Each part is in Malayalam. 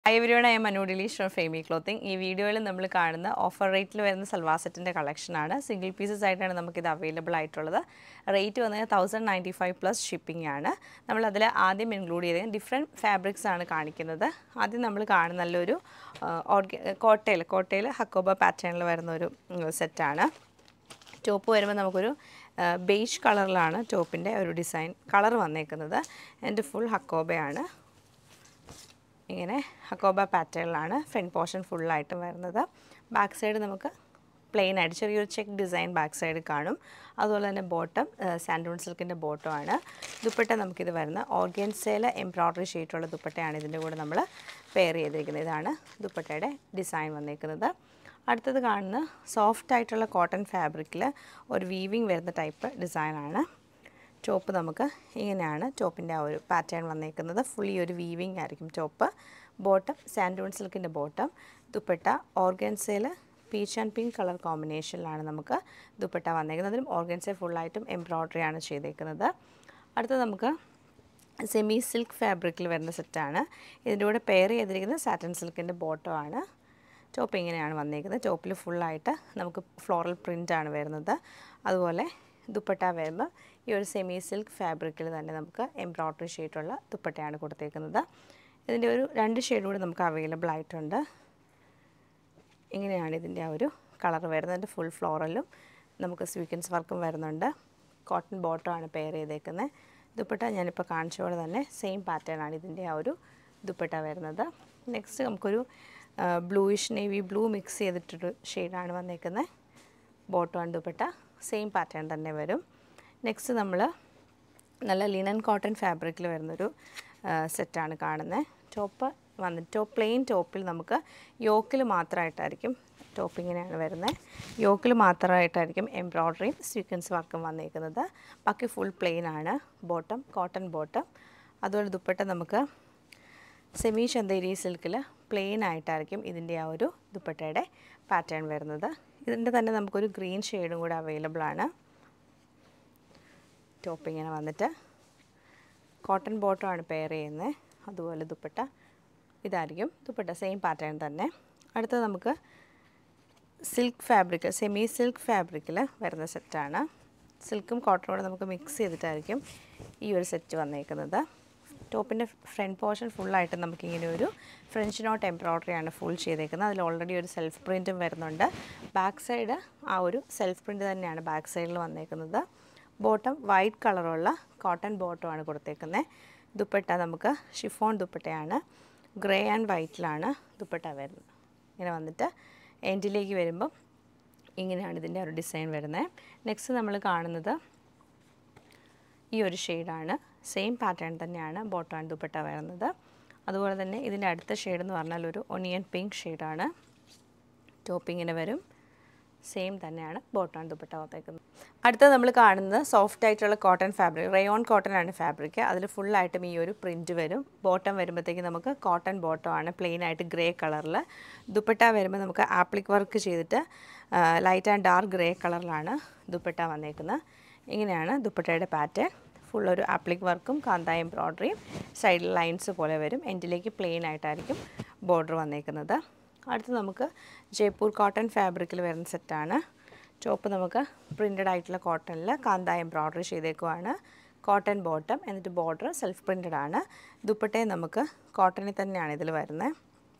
high everyone I'm Manu Dileesh from Femi clothing ഈ വീഡിയോയിൽ നമ്മൾ കാണുന്ന ഓഫർ റേറ്റിൽ വരുന്ന സൽവാർ സെറ്റിൻ്റെ കളക്ഷനാണ് സിംഗിൾ പീസസ് ആയിട്ടാണ് നമുക്കിത് അവൈലബിൾ ആയിട്ടുള്ളത് റേറ്റ് വന്നത് thousand ninety five plus shipping ആണ് നമ്മൾ അതിൽ ആദ്യം ഇൻക്ലൂഡ് ചെയ്തത് ഡിഫറെൻറ്റ് ഫാബ്രിക്സ് ആണ് കാണിക്കുന്നത് ആദ്യം നമ്മൾ കാണുന്ന നല്ലൊരു ഓർഗ കോട്ടയിൽ കോട്ടയിൽ ഹക്കോബ പാറ്റേണിൽ വരുന്ന ഒരു സെറ്റാണ് ടോപ്പ് വരുമ്പോൾ നമുക്കൊരു ബേജ് കളറിലാണ് ടോപ്പിൻ്റെ ഒരു ഡിസൈൻ കളർ വന്നേക്കുന്നത് എൻ്റെ ഫുൾ ഹക്കോബയാണ് ഇങ്ങനെ ഹക്കോബ പാറ്റേണിലാണ് ഫ്രണ്ട് പോർഷൻ ഫുള്ളായിട്ടും വരുന്നത് ബാക്ക് സൈഡ് നമുക്ക് പ്ലെയിൻ ആയിട്ട് ചെറിയൊരു ചെക്ക് ഡിസൈൻ ബാക്ക് സൈഡ് കാണും അതുപോലെ തന്നെ ബോട്ടം സാൻഡൂൺ സിൽക്കിൻ്റെ ബോട്ടം ആണ് ദുപ്പട്ട നമുക്കിത് വരുന്ന ഓർഗൻസേല എംബ്രോയ്ഡറി ഷീറ്റുള്ള ദുപ്പട്ടയാണ് ഇതിൻ്റെ കൂടെ നമ്മൾ പെയർ ചെയ്തിരിക്കുന്നത് ഇതാണ് ദുപ്പട്ടയുടെ ഡിസൈൻ വന്നേക്കുന്നത് അടുത്തത് കാണുന്ന സോഫ്റ്റ് ആയിട്ടുള്ള കോട്ടൺ ഫാബ്രിക്കിൽ ഒരു വീവിങ് വരുന്ന ടൈപ്പ് ഡിസൈനാണ് ടോപ്പ് നമുക്ക് ഇങ്ങനെയാണ് ടോപ്പിൻ്റെ ആ ഒരു പാറ്റേൺ വന്നേക്കുന്നത് ഫുള്ളി ഒരു വീവിങ് ആയിരിക്കും ടോപ്പ് ബോട്ടം സാൻഡൂൺ സിൽക്കിൻ്റെ ബോട്ടം ദുപ്പട്ട ഓർഗൻസയിൽ പീച്ച് ആൻഡ് പിങ്ക് കളർ കോമ്പിനേഷനിലാണ് നമുക്ക് ദുപ്പട്ട വന്നേക്കുന്നത് അതിലും ഓർഗൻസെ ഫുള്ളായിട്ടും എംബ്രോയ്ഡറി ആണ് ചെയ്തേക്കുന്നത് അടുത്തത് നമുക്ക് സെമി സിൽക്ക് ഫാബ്രിക്കിൽ വരുന്ന സെറ്റാണ് ഇതിൻ്റെ കൂടെ പെയർ ചെയ്തിരിക്കുന്നത് സാറ്റൻ സിൽക്കിൻ്റെ ബോട്ടം ആണ് ടോപ്പ് ഇങ്ങനെയാണ് വന്നേക്കുന്നത് ടോപ്പിൽ ഫുള്ളായിട്ട് നമുക്ക് ഫ്ലോറൽ പ്രിൻ്റാണ് വരുന്നത് അതുപോലെ ദുപ്പട്ട വരുമ്പോൾ ഈ ഒരു സെമി സിൽക്ക് ഫാബ്രിക്കിൽ തന്നെ നമുക്ക് എംബ്രോയ്ഡറി ഷീറ്റുള്ള ദുപ്പട്ടയാണ് കൊടുത്തേക്കുന്നത് ഇതിൻ്റെ ഒരു രണ്ട് ഷെയ്ഡ് കൂടി നമുക്ക് അവൈലബിൾ ആയിട്ടുണ്ട് ഇങ്ങനെയാണ് ഇതിൻ്റെ ആ ഒരു കളർ വരുന്നത് അതിൻ്റെ ഫുൾ ഫ്ലോറലും നമുക്ക് സ്വീക്കൻസ് വർക്കും വരുന്നുണ്ട് കോട്ടൺ ബോട്ടമാണ് പെയർ ചെയ്തേക്കുന്നത് ദുപ്പട്ട ഞാനിപ്പോൾ കാണിച്ച പോലെ തന്നെ സെയിം പാറ്റേൺ ആണ് ഇതിൻ്റെ ആ ഒരു ദുപ്പട്ട വരുന്നത് നെക്സ്റ്റ് നമുക്കൊരു ബ്ലൂയിഷ് നേവി ബ്ലൂ മിക്സ് ചെയ്തിട്ടൊരു ഷെയ്ഡാണ് വന്നേക്കുന്നത് bottom and dupatta same pattern തന്നെ വരും നെക്സ്റ്റ് നമ്മൾ നല്ല ലിനൻ കോട്ടൺ ഫാബ്രിക്കിൽ വരുന്നൊരു സെറ്റാണ് കാണുന്നത് ടോപ്പ് വന്നിട്ട് ടോപ്പ് പ്ലെയിൻ ടോപ്പിൽ നമുക്ക് യോക്കിൽ മാത്രമായിട്ടായിരിക്കും ടോപ്പ് ഇങ്ങനെയാണ് വരുന്നത് യോക്കിൽ മാത്രമായിട്ടായിരിക്കും എംബ്രോയ്ഡറിയും സ്വീക്വൻസ് വർക്കും വന്നേക്കുന്നത് ബാക്കി ഫുൾ പ്ലെയിൻ ആണ് ബോട്ടം കോട്ടൺ ബോട്ടം അതുപോലെ ദുപ്പട്ട നമുക്ക് സെമി ചന്തേരി സിൽക്കിൽ പ്ലെയിൻ ആയിട്ടായിരിക്കും ഇതിൻ്റെ ആ ഒരു ദുപ്പട്ടയുടെ പാറ്റേൺ വരുന്നത് ഇതിൻ്റെ തന്നെ നമുക്കൊരു ഗ്രീൻ ഷെയ്ഡും കൂടെ അവൈലബിൾ ആണ് ടോപ്പ് ഇങ്ങനെ വന്നിട്ട് കോട്ടൺ ബോട്ടമാണ് പെയർ ചെയ്യുന്നത് അതുപോലെ ദുപ്പട്ട ഇതായിരിക്കും ദുപ്പട്ട സെയിം പാറ്റേൺ തന്നെ അടുത്തത് നമുക്ക് സിൽക്ക് ഫാബ്രിക് സെമി സിൽക്ക് ഫാബ്രിക്കിൽ വരുന്ന സെറ്റാണ് സിൽക്കും കോട്ടണും കൂടെ നമുക്ക് മിക്സ് ചെയ്തിട്ടായിരിക്കും ഈ ഒരു സെറ്റ് വന്നേക്കുന്നത് ടോപ്പിൻ്റെ ഫ്രണ്ട് പോർഷൻ ഫുള്ളായിട്ട് നമുക്കിങ്ങനെ ഒരു ഫ്രഞ്ച് നോട്ട് എംബ്രോയ്ഡറിയാണ് ഫുൾ ചെയ്തേക്കുന്നത് അതിൽ ഓൾറെഡി ഒരു സെൽഫ് പ്രിൻറ്റും വരുന്നുണ്ട് ബാക്ക് സൈഡ് ആ ഒരു സെൽഫ് പ്രിൻറ്റ് തന്നെയാണ് ബാക്ക് സൈഡിൽ വന്നേക്കുന്നത് ബോട്ടം വൈറ്റ് കളറുള്ള കോട്ടൺ ബോട്ടമാണ് കൊടുത്തേക്കുന്നത് ദുപ്പട്ട നമുക്ക് ഷിഫോൺ ദുപ്പട്ടയാണ് ഗ്രേ ആൻഡ് വൈറ്റിലാണ് ദുപ്പട്ട വരുന്നത് ഇങ്ങനെ വന്നിട്ട് എൻഡിലേക്ക് വരുമ്പം ഇങ്ങനെയാണ് ഇതിൻ്റെ ഒരു ഡിസൈൻ വരുന്നത് നെക്സ്റ്റ് നമ്മൾ കാണുന്നത് ഈ ഒരു ഷെയ്ഡാണ് സെയിം പാറ്റേൺ തന്നെയാണ് ബോട്ടം ആൻഡ് ദുപ്പട്ട വരുന്നത് അതുപോലെ തന്നെ ഇതിൻ്റെ അടുത്ത ഷെയ്ഡ് എന്ന് പറഞ്ഞാൽ ഒരു ഒണിയൻ പിങ്ക് ഷെയ്ഡാണ് ടോപ്പ് ഇങ്ങനെ വരും സെയിം തന്നെയാണ് ബോട്ടം ആൻഡ് ദുപ്പട്ട വന്നേക്കുന്നത് അടുത്തത് നമ്മൾ കാണുന്നത് സോഫ്റ്റ് ആയിട്ടുള്ള കോട്ടൺ ഫാബ്രിക് റയോൺ കോട്ടൺ ആണ് ഫാബ്രിക് അതിൽ ഫുള്ളായിട്ടും ഈ ഒരു പ്രിൻറ്റ് വരും ബോട്ടം വരുമ്പോഴത്തേക്ക് നമുക്ക് കോട്ടൺ ബോട്ടം ആണ് പ്ലെയിൻ ആയിട്ട് ഗ്രേ കളറിൽ ദുപ്പട്ട വരുമ്പോൾ നമുക്ക് ആപ്ലിക് വർക്ക് ചെയ്തിട്ട് ലൈറ്റ് ആൻഡ് ഡാർക്ക് ഗ്രേ കളറിലാണ് ദുപ്പട്ട വന്നേക്കുന്നത് ഇങ്ങനെയാണ് ദുപ്പട്ടയുടെ പാറ്റേൺ ഫുൾ ഒരു ആപ്ലിക് വർക്കും കാന്ത എംബ്രോയ്ഡറിയും സൈഡിൽ ലൈൻസ് പോലെ വരും എൻഡിലേക്ക് പ്ലെയിൻ ആയിട്ടായിരിക്കും ബോർഡർ വന്നേക്കുന്നത് അടുത്ത് നമുക്ക് ജയ്പൂർ കോട്ടൺ ഫാബ്രിക്കിൽ വരുന്ന സെറ്റാണ് ടോപ്പ് നമുക്ക് പ്രിൻറ്റഡ് ആയിട്ടുള്ള കോട്ടണിൽ കാന്ത എംബ്രോയ്ഡറി ചെയ്തേക്കുവാണ് കോട്ടൺ ബോട്ടം എന്നിട്ട് ബോർഡർ സെൽഫ് പ്രിൻറ്റഡ് ആണ് ദുപ്പട്ടയും നമുക്ക് കോട്ടണിൽ തന്നെയാണ് ഇതിൽ വരുന്നത്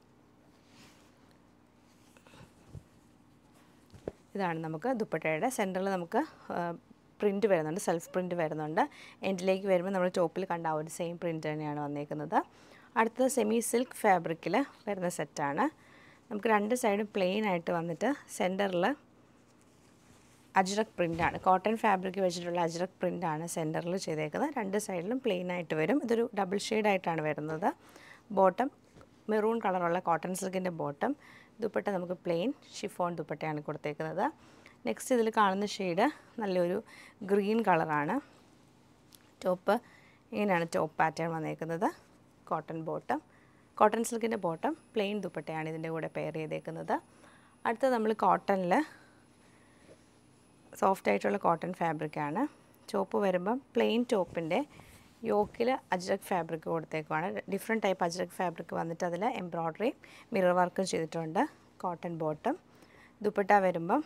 ഇതാണ് നമുക്ക് ദുപ്പട്ടയുടെ സെൻറ്ററിൽ നമുക്ക് പ്രിൻറ്റ് വരുന്നുണ്ട് സെൽഫ് പ്രിൻറ്റ് വരുന്നുണ്ട് എൻഡിലേക്ക് വരുമ്പോൾ നമ്മൾ ടോപ്പിൽ കണ്ട ആ ഒരു സെയിം പ്രിൻറ്റ് തന്നെയാണ് വന്നേക്കുന്നത് അടുത്തത് സെമി സിൽക്ക് ഫാബ്രിക്കിൽ വരുന്ന സെറ്റാണ് നമുക്ക് രണ്ട് സൈഡും പ്ലെയിൻ ആയിട്ട് വന്നിട്ട് സെൻറ്ററിൽ അജ്രക് പ്രിൻ്റാണ് കോട്ടൺ ഫാബ്രിക് വെച്ചിട്ടുള്ള അജ്രക് പ്രിൻ്റാണ് സെൻറ്ററിൽ ചെയ്തേക്കുന്നത് രണ്ട് സൈഡിലും പ്ലെയിൻ ആയിട്ട് വരും ഇതൊരു ഡബിൾ ഷെയ്ഡായിട്ടാണ് വരുന്നത് ബോട്ടം മെറൂൺ കളറുള്ള കോട്ടൺ സിൽക്കിൻ്റെ ബോട്ടം ദുപ്പട്ട നമുക്ക് പ്ലെയിൻ ഷിഫോൺ ദുപ്പട്ടയാണ് കൊടുത്തേക്കുന്നത് നെക്സ്റ്റ് ഇതിൽ കാണുന്ന ഷെയ്ഡ് നല്ലൊരു ഗ്രീൻ കളറാണ് ടോപ്പ് ഇങ്ങനെയാണ് ടോപ്പ് പാറ്റേൺ വന്നേക്കുന്നത് കോട്ടൺ ബോട്ടം കോട്ടൺ സിൽക്കിൻ്റെ ബോട്ടം പ്ലെയിൻ ദുപ്പട്ടയാണ് ഇതിൻ്റെ കൂടെ പെയർ ചെയ്തേക്കുന്നത് അടുത്തത് നമ്മൾ കോട്ടണിൽ സോഫ്റ്റ് ആയിട്ടുള്ള കോട്ടൺ ഫാബ്രിക്കാണ് ടോപ്പ് വരുമ്പം പ്ലെയിൻ ടോപ്പിൻ്റെ യോക്കിൽ അജ്രക് ഫാബ്രിക് കൊടുത്തേക്കുവാണ് ഡിഫറെൻറ്റ് ടൈപ്പ് അജ്രക് ഫാബ്രിക് വന്നിട്ട് അതിൽ എംബ്രോയ്ഡറി മിറർ വർക്കും ചെയ്തിട്ടുണ്ട് കോട്ടൺ ബോട്ടം ദുപ്പട്ട വരുമ്പം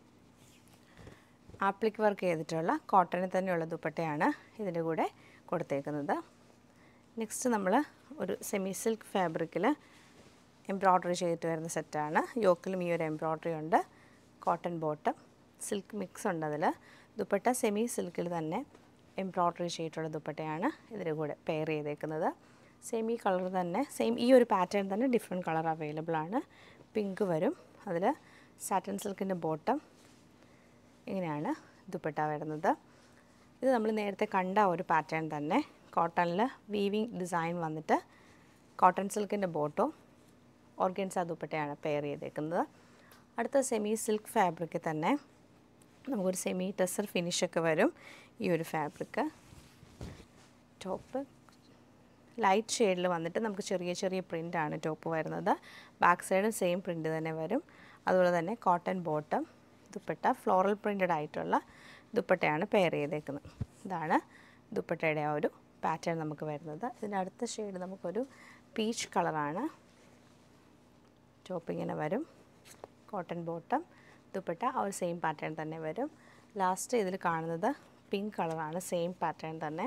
ആപ്ലിക് വർക്ക് ചെയ്തിട്ടുള്ള കോട്ടണിൽ തന്നെയുള്ള ദുപ്പട്ടയാണ് ഇതിൻ്റെ കൂടെ കൊടുത്തേക്കുന്നത് നെക്സ്റ്റ് നമ്മൾ ഒരു സെമി സിൽക്ക് ഫാബ്രിക്കിൽ എംബ്രോയ്ഡറി ചെയ്തിട്ട് വരുന്ന സെറ്റാണ് യോക്കിലും ഈ ഒരു എംബ്രോയ്ഡറി ഉണ്ട് കോട്ടൺ ബോട്ടം സിൽക്ക് മിക്സ് ഉണ്ട് അതിൽ ദുപ്പട്ട സെമി സിൽക്കിൽ തന്നെ എംബ്രോയ്ഡറി ചെയ്തിട്ടുള്ള ദുപ്പട്ടയാണ് ഇതിൻ്റെ കൂടെ പെയർ ചെയ്തേക്കുന്നത് സെയിം ഈ കളർ തന്നെ സെയിം ഈ ഒരു പാറ്റേൺ തന്നെ ഡിഫറെൻറ്റ് കളർ അവൈലബിൾ ആണ് പിങ്ക് വരും അതിൽ സാറ്റൻ സിൽക്കിൻ്റെ ബോട്ടം ഇങ്ങനെയാണ് ദുപ്പട്ട വരുന്നത് ഇത് നമ്മൾ നേരത്തെ കണ്ട ആ ഒരു പാറ്റേൺ തന്നെ കോട്ടണിൽ വീവിങ് ഡിസൈൻ വന്നിട്ട് കോട്ടൺ സിൽക്കിൻ്റെ ബോട്ടോ ഓർഗൻസ ദുപ്പട്ടയാണ് പെയർ ചെയ്തേക്കുന്നത് അടുത്ത സെമി സിൽക്ക് ഫാബ്രിക്കിൽ തന്നെ നമുക്കൊരു സെമി ടെസർ ഫിനിഷൊക്കെ വരും ഈ ഒരു ഫാബ്രിക്ക് ടോപ്പ് ലൈറ്റ് ഷെയ്ഡിൽ വന്നിട്ട് നമുക്ക് ചെറിയ ചെറിയ പ്രിൻ്റാണ് ടോപ്പ് വരുന്നത് ബാക്ക് സൈഡും സെയിം പ്രിൻ്റ് തന്നെ വരും അതുപോലെ തന്നെ cotton bottom dupatta floral printed ആയിട്ടുള്ള ദുപ്പട്ടയാണ് പെയർ ചെയ്തേക്കുന്നത് ഇതാണ് ദുപ്പട്ടയുടെ ആ ഒരു പാറ്റേൺ നമുക്ക് വരുന്നത് ഇതിൻ്റെ അടുത്ത ഷെയ്ഡ് നമുക്കൊരു പീച്ച് കളറാണ് ടോപ്പ് ഇങ്ങനെ വരും കോട്ടൺ ബോട്ടം ദുപ്പട്ട ആ ഒരു സെയിം പാറ്റേൺ തന്നെ വരും ലാസ്റ്റ് ഇതിൽ കാണുന്നത് പിങ്ക് കളറാണ് സെയിം പാറ്റേൺ തന്നെ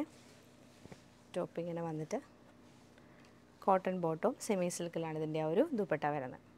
ടോപ്പ് ഇങ്ങനെ വന്നിട്ട് കോട്ടൺ ബോട്ടും സെമി സിൽക്കിലാണ് ഇതിൻ്റെ ആ ഒരു ദുപ്പട്ട വരുന്നത്